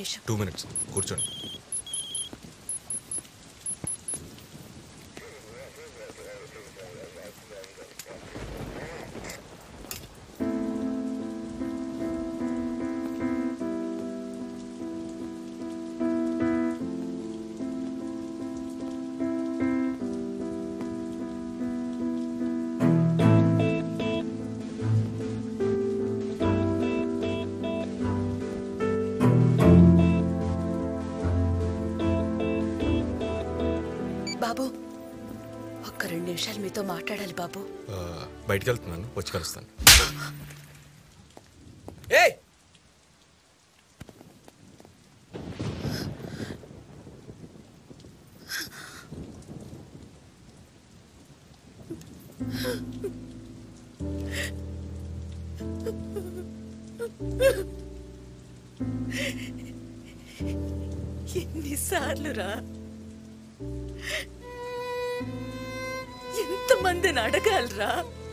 నిమిషం two minutes కూర్చోండి బాబు ఒక్క రెండు నిమిషాలు మీతో మాట్లాడాలి బాబు ఆ, బయటికి వెళ్తున్నాను వచ్చి కలుస్తాను ఏయ్ ఎన్నిసార్లు రా ఎంతమందిని అడగాలరా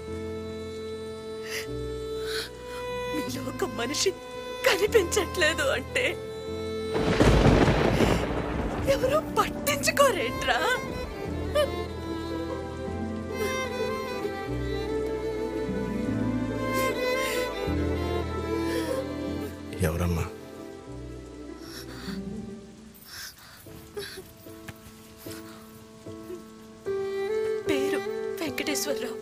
మీలో ఒక మనిషి కనిపించట్లేదు అంటే ఎవరు పట్టించుకోరేంట్రా ఎవరమ్మా పేరు వెంకటేశ్వరరావు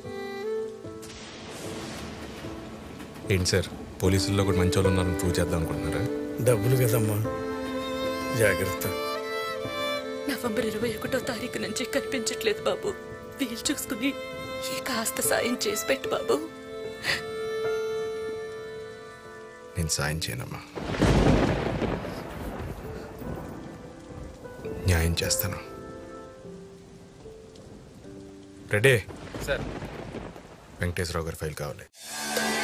ఏంటి సార్ పోలీసుల్లో కూడా మంచి వాళ్ళు ఉన్నారని ప్రూవ్ చేద్దాం అనుకుంటున్నారా డబ్బులు కదమ్మా జాగ్రత్త నవంబర్ ఇరవై ఒకటో తారీఖు నుంచి కనిపించట్లేదు బాబు వీలు చూసుకుని ఈ కాస్త సాయం చేసి పెట్టు బాబు నేను సాయం చేయనమ్మా న్యాయం చేస్తాను రెడీ సార్ వెంకటేశ్వరరావు గారి ఫైల్ కావాలి